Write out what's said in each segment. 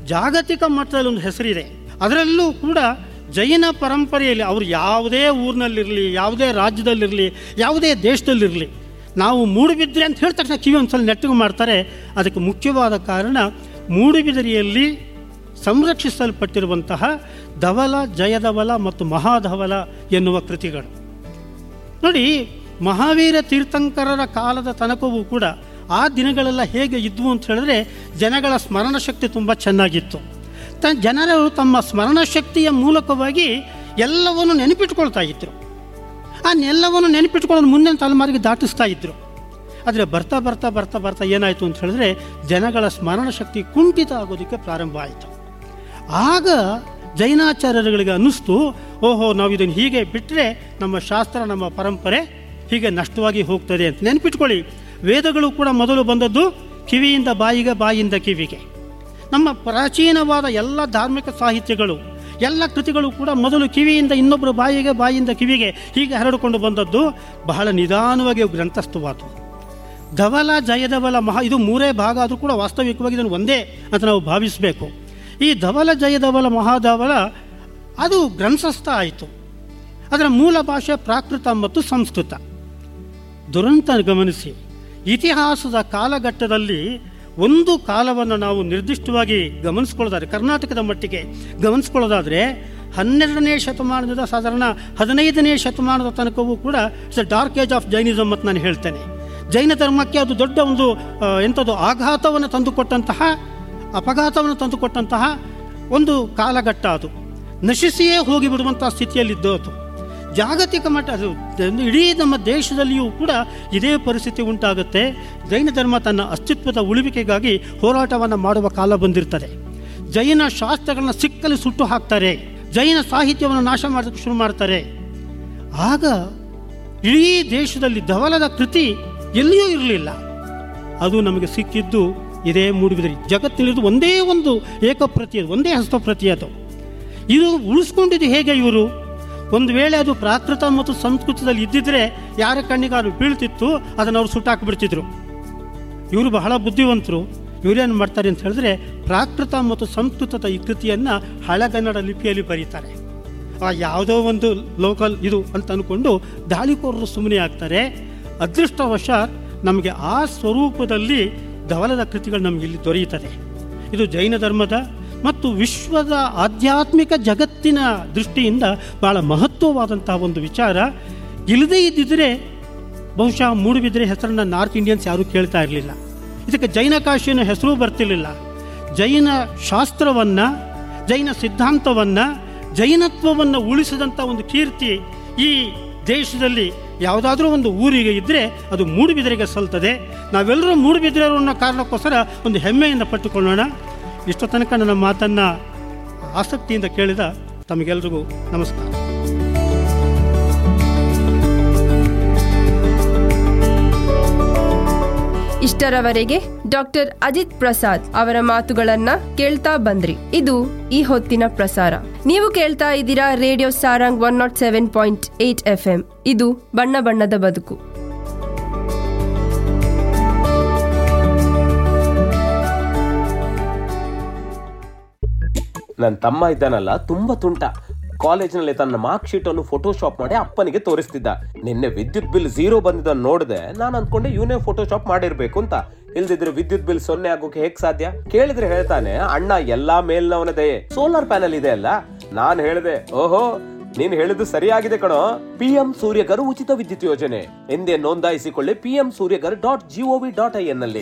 ಜಾಗತಿಕ ಮಟ್ಟದಲ್ಲಿ ಒಂದು ಹೆಸರಿದೆ ಅದರಲ್ಲೂ ಕೂಡ ಜೈನ ಪರಂಪರೆಯಲ್ಲಿ ಅವರು ಯಾವುದೇ ಊರಿನಲ್ಲಿರಲಿ ಯಾವುದೇ ರಾಜ್ಯದಲ್ಲಿರಲಿ ಯಾವುದೇ ದೇಶದಲ್ಲಿರಲಿ ನಾವು ಮೂಡುಬಿದ್ರೆ ಅಂತ ಹೇಳಿದ ತಕ್ಷಣ ಕಿವಿ ಒಂದ್ಸಲ ನೆಟ್ಟಗೆ ಮಾಡ್ತಾರೆ ಅದಕ್ಕೆ ಮುಖ್ಯವಾದ ಕಾರಣ ಮೂಡುಬಿದಿರೆಯಲ್ಲಿ ಸಂರಕ್ಷಿಸಲ್ಪಟ್ಟಿರುವಂತಹ ಧವಲ ಜಯಧವಲ ಮತ್ತು ಮಹಾಧವಲ ಎನ್ನುವ ಕೃತಿಗಳು ನೋಡಿ ಮಹಾವೀರ ತೀರ್ಥಂಕರರ ಕಾಲದ ತನಕವೂ ಕೂಡ ಆ ದಿನಗಳೆಲ್ಲ ಹೇಗೆ ಇದ್ವು ಅಂತ ಹೇಳಿದ್ರೆ ಜನಗಳ ಸ್ಮರಣ ಶಕ್ತಿ ತುಂಬ ಚೆನ್ನಾಗಿತ್ತು ತ ಜನರು ತಮ್ಮ ಸ್ಮರಣ ಶಕ್ತಿಯ ಮೂಲಕವಾಗಿ ಎಲ್ಲವನ್ನು ನೆನಪಿಟ್ಕೊಳ್ತಾ ಇದ್ರು ಆ ಎಲ್ಲವನ್ನು ನೆನಪಿಟ್ಕೊಳ್ಳೋದು ಮುಂದಿನ ತಲೆಮಾರಿಗೆ ದಾಟಿಸ್ತಾ ಇದ್ರು ಆದರೆ ಬರ್ತಾ ಬರ್ತಾ ಬರ್ತಾ ಬರ್ತಾ ಏನಾಯಿತು ಅಂತ ಹೇಳಿದ್ರೆ ಜನಗಳ ಸ್ಮರಣ ಶಕ್ತಿ ಕುಂಠಿತ ಆಗೋದಕ್ಕೆ ಪ್ರಾರಂಭ ಆಯಿತು ಆಗ ಜೈನಾಚಾರ್ಯರುಗಳಿಗೆ ಅನ್ನಿಸ್ತು ಓಹೋ ನಾವು ಇದನ್ನು ಹೀಗೆ ಬಿಟ್ಟರೆ ನಮ್ಮ ಶಾಸ್ತ್ರ ನಮ್ಮ ಪರಂಪರೆ ಹೀಗೆ ನಷ್ಟವಾಗಿ ಹೋಗ್ತದೆ ಅಂತ ನೆನಪಿಟ್ಕೊಳ್ಳಿ ವೇದಗಳು ಕೂಡ ಮೊದಲು ಬಂದದ್ದು ಕಿವಿಯಿಂದ ಬಾಯಿಗೆ ಬಾಯಿಯಿಂದ ಕಿವಿಗೆ ನಮ್ಮ ಪ್ರಾಚೀನವಾದ ಎಲ್ಲ ಧಾರ್ಮಿಕ ಸಾಹಿತ್ಯಗಳು ಎಲ್ಲ ಕೃತಿಗಳು ಕೂಡ ಮೊದಲು ಕಿವಿಯಿಂದ ಇನ್ನೊಬ್ಬರು ಬಾಯಿಗೆ ಬಾಯಿಯಿಂದ ಕಿವಿಗೆ ಹೀಗೆ ಹರಡಿಕೊಂಡು ಬಂದದ್ದು ಬಹಳ ನಿಧಾನವಾಗಿ ಅವು ಗ್ರಂಥಸ್ಥವಾದವು ಧವಲ ಜಯಧವಲ ಮಹಾ ಇದು ಮೂರೇ ಭಾಗ ಆದರೂ ಕೂಡ ವಾಸ್ತವಿಕವಾಗಿ ಇದನ್ನು ಒಂದೇ ಅಂತ ನಾವು ಭಾವಿಸಬೇಕು ಈ ಧವಲ ಜಯಧವಲ ಮಹಾಧವಲ ಅದು ಗ್ರಂಥಸ್ಥ ಆಯಿತು ಅದರ ಮೂಲ ಭಾಷೆ ಪ್ರಾಕೃತ ಮತ್ತು ಸಂಸ್ಕೃತ ದುರಂತ ಗಮನಿಸಿ ಇತಿಹಾಸದ ಕಾಲಘಟ್ಟದಲ್ಲಿ ಒಂದು ಕಾಲವನ್ನು ನಾವು ನಿರ್ದಿಷ್ಟವಾಗಿ ಗಮನಿಸ್ಕೊಳ್ಳೋದಾದ್ರೆ ಕರ್ನಾಟಕದ ಮಟ್ಟಿಗೆ ಗಮನಿಸ್ಕೊಳ್ಳೋದಾದರೆ ಹನ್ನೆರಡನೇ ಶತಮಾನದ ಸಾಧಾರಣ ಹದಿನೈದನೇ ಶತಮಾನದ ತನಕವೂ ಕೂಡ it's dark age of Jainism ಅಂತ ನಾನು ಹೇಳ್ತೇನೆ ಜೈನ ಧರ್ಮಕ್ಕೆ ಅದು ದೊಡ್ಡ ಒಂದು ಆ, ಎಂಥದ್ದು ಆಘಾತವನ್ನು ತಂದುಕೊಟ್ಟಂತಹ ಅಪಘಾತವನ್ನು ತಂದುಕೊಟ್ಟಂತಹ ಒಂದು ಕಾಲಘಟ್ಟ ಅದು ನಶಿಸಿಯೇ ಹೋಗಿಬಿಡುವಂಥ ಸ್ಥಿತಿಯಲ್ಲಿದ್ದು ಅದು ಜಾಗತಿಕ ಮಟ್ಟ ಅದು ಒಂದು ಇಡೀ ನಮ್ಮ ದೇಶದಲ್ಲಿಯೂ ಕೂಡ ಇದೇ ಪರಿಸ್ಥಿತಿ ಉಂಟಾಗುತ್ತೆ ಜೈನ ಧರ್ಮ ತನ್ನ ಅಸ್ತಿತ್ವದ ಉಳಿವಿಕೆಗಾಗಿ ಹೋರಾಟವನ್ನು ಮಾಡುವ ಕಾಲ ಬಂದಿರ್ತದೆ ಜೈನ ಶಾಸ್ತ್ರಗಳನ್ನ ಸಿಕ್ಕಲ್ಲಿ ಸುಟ್ಟು ಹಾಕ್ತಾರೆ ಜೈನ ಸಾಹಿತ್ಯವನ್ನು ನಾಶ ಮಾಡೋದಕ್ಕೆ ಶುರು ಮಾಡ್ತಾರೆ ಆಗ ಇಡೀ ದೇಶದಲ್ಲಿ ಧವಲದ ಕೃತಿ ಎಲ್ಲಿಯೂ ಇರಲಿಲ್ಲ ಅದು ನಮಗೆ ಸಿಕ್ಕಿದ್ದು ಇದೇ ಮೂಡುಬಿದಿರೆ ಜಗತ್ತಿನದು ಒಂದೇ ಒಂದು ಏಕಪ್ರತಿ ಅದು ಒಂದೇ ಹಸ್ತಪ್ರತಿ ಅದು ಇದು ಉಳಿಸ್ಕೊಂಡಿದ್ದು ಹೇಗೆ ಇವರು ಒಂದು ವೇಳೆ ಅದು ಪ್ರಾಕೃತ ಮತ್ತು ಸಂಸ್ಕೃತದಲ್ಲಿ ಇದ್ದಿದ್ರೆ ಯಾರ ಕಣ್ಣಿಗಾರು ಬೀಳ್ತಿತ್ತು ಅದನ್ನು ಅವರು ಸುಟ್ಟಾಕ್ಬಿಡ್ತಿದ್ರು ಇವರು ಬಹಳ ಬುದ್ಧಿವಂತರು ಇವರೇನು ಮಾಡ್ತಾರೆ ಅಂತ ಹೇಳಿದ್ರೆ ಪ್ರಾಕೃತ ಮತ್ತು ಸಂಸ್ಕೃತದ ಈ ಕೃತಿಯನ್ನು ಹಳೆಗನ್ನಡ ಲಿಪಿಯಲ್ಲಿ ಬರೀತಾರೆ ಆ ಯಾವುದೋ ಒಂದು ಲೋಕಲ್ ಇದು ಅಂತ ಅಂದ್ಕೊಂಡು ದಾಳಿಕೋರರು ಸುಮ್ಮನೆ ಆಗ್ತಾರೆ ಅದೃಷ್ಟವಶಾತ್ ನಮಗೆ ಆ ಸ್ವರೂಪದಲ್ಲಿ ಧವಲದ ಕೃತಿಗಳು ನಮಗೆ ಇಲ್ಲಿ ದೊರೆಯುತ್ತದೆ ಇದು ಜೈನ ಧರ್ಮದ ಮತ್ತು ವಿಶ್ವದ ಆಧ್ಯಾತ್ಮಿಕ ಜಗತ್ತಿನ ದೃಷ್ಟಿಯಿಂದ ಬಹಳ ಮಹತ್ವವಾದಂತಹ ಒಂದು ವಿಚಾರ ಇಲ್ಲದೇ ಇದ್ದಿದ್ರೆ ಬಹುಶಃ ಮೂಡುಬಿದ್ರೆ ಹೆಸರನ್ನ ನಾರ್ತ್ ಇಂಡಿಯನ್ಸ್ ಯಾರೂ ಕೇಳ್ತಾ ಇರಲಿಲ್ಲ ಇದಕ್ಕೆ ಜೈನ ಕಾಶಿ ಅನ್ನೋ ಹೆಸರು ಬರ್ತಿರ್ಲಿಲ್ಲ ಜೈನ ಶಾಸ್ತ್ರವನ್ನು ಜೈನ ಸಿದ್ಧಾಂತವನ್ನು ಜೈನತ್ವವನ್ನು ಉಳಿಸಿದಂಥ ಒಂದು ಕೀರ್ತಿ ಈ ದೇಶದಲ್ಲಿ ಯಾವುದಾದ್ರೂ ಒಂದು ಊರಿಗೆ ಇದ್ದರೆ ಅದು ಮೂಡುಬಿದಿರೆಗೆ ಸಲ್ತದೆ ನಾವೆಲ್ಲರೂ ಮೂಡುಬಿದಿರೆರು ಅನ್ನೋ ಕಾರಣಕ್ಕೋಸ್ಕರ ಒಂದು ಹೆಮ್ಮೆಯಿಂದ ಪಟ್ಟುಕೊಳ್ಳೋಣ ಇಷ್ಟು ತನಕ ನನ್ನ ಮಾತನ್ನು ಆಸಕ್ತಿಯಿಂದ ಕೇಳಿದ ತಮಗೆಲ್ರಿಗೂ ನಮಸ್ಕಾರ ಇಷ್ಟರವರೆಗೆ ಡಾಕ್ಟರ್ ಅಜಿತ್ ಪ್ರಸಾದ್ ಅವರ ಮಾತುಗಳನ್ನ ಕೇಳ್ತಾ ಬಂದ್ರಿ ಇದು ಈ ಹೊತ್ತಿನ ಪ್ರಸಾರ ನೀವು ಕೇಳ್ತಾ ಇದ್ದೀರಾ radio Sarang one nought seven point eight F M ಇದು ಬಣ್ಣ ಬಣ್ಣದ ಬದುಕು ನನ್ನ ತಮ್ಮ ಇದ್ದಾನಲ್ಲ ತುಂಬಾ ತುಂಟ ಕಾಲೇಜಿನಲ್ಲಿ ತನ್ನ ಮಾರ್ಕ್ ಶೀಟ್ ಅನ್ನು ಫೋಟೋಶಾಪ್ ಮಾಡಿ ಅಪ್ಪನಿಗೆ ತೋರಿಸ್ತಿದ್ದ ನಿನ್ನೆ ವಿದ್ಯುತ್ ಬಿಲ್ ಝೀರೋ ಬಂದಿದ್ದ ನೋಡಿದೆ ನಾನು ಅನ್ಕೊಂಡೆ ಇವನೇ ಫೋಟೋಶಾಪ್ ಮಾಡಿರ್ಬೇಕು ಅಂತ ಇಲ್ದಿದ್ರೆ ವಿದ್ಯುತ್ ಬಿಲ್ ಸೊನ್ನೆ ಆಗೋಕೆ ಹೇಗ್ ಸಾಧ್ಯ ಕೇಳಿದ್ರೆ ಹೇಳ್ತಾನೆ ಅಣ್ಣ ಎಲ್ಲಾ ಮೇಲ್ನವನ ದಯೆ ಸೋಲಾರ್ ಪ್ಯಾನಲ್ ಇದೆ ಅಲ್ಲ ನಾನ್ ಹೇಳಿದೆ ಓಹೋ ನೀನ್ ಹೇಳಿದ್ದು ಸರಿಯಾಗಿದೆ ಕಣೋ ಪಿಎಂ ಸೂರ್ಯಗರ್ ಉಚಿತ ವಿದ್ಯುತ್ ಯೋಜನೆ ಎಂದೇ ನೋಂದಾಯಿಸಿಕೊಳ್ಳಿ PM Suryaghar dot gov dot I N ನಲ್ಲಿ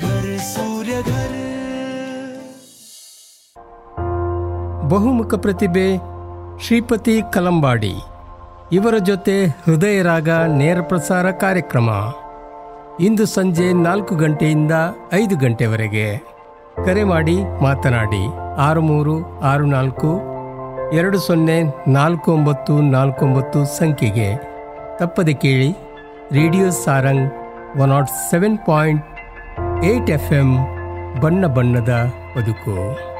ಬಹುಮುಖ ಪ್ರತಿಭೆ ಶ್ರೀಪತಿ ಕಲಂಬಾಡಿ ಇವರ ಜೊತೆ ಹೃದಯ ರಾಗ ನೇರ ಪ್ರಸಾರ ಕಾರ್ಯಕ್ರಮ ಇಂದು ಸಂಜೆ ನಾಲ್ಕು ಗಂಟೆಯಿಂದ ಐದು ಗಂಟೆವರೆಗೆ ಕರೆ ಮಾಡಿ ಮಾತನಾಡಿ ಆರು ಮೂರು ಆರು ನಾಲ್ಕು ಎರಡು ಸೊನ್ನೆ ನಾಲ್ಕು ಒಂಬತ್ತು ನಾಲ್ಕು ಒಂಬತ್ತು ಸಂಖ್ಯೆಗೆ ತಪ್ಪದೆ ಕೇಳಿ radio Sarang one nought seven point eight F M ಬಣ್ಣ ಬಣ್ಣದ ಬದುಕು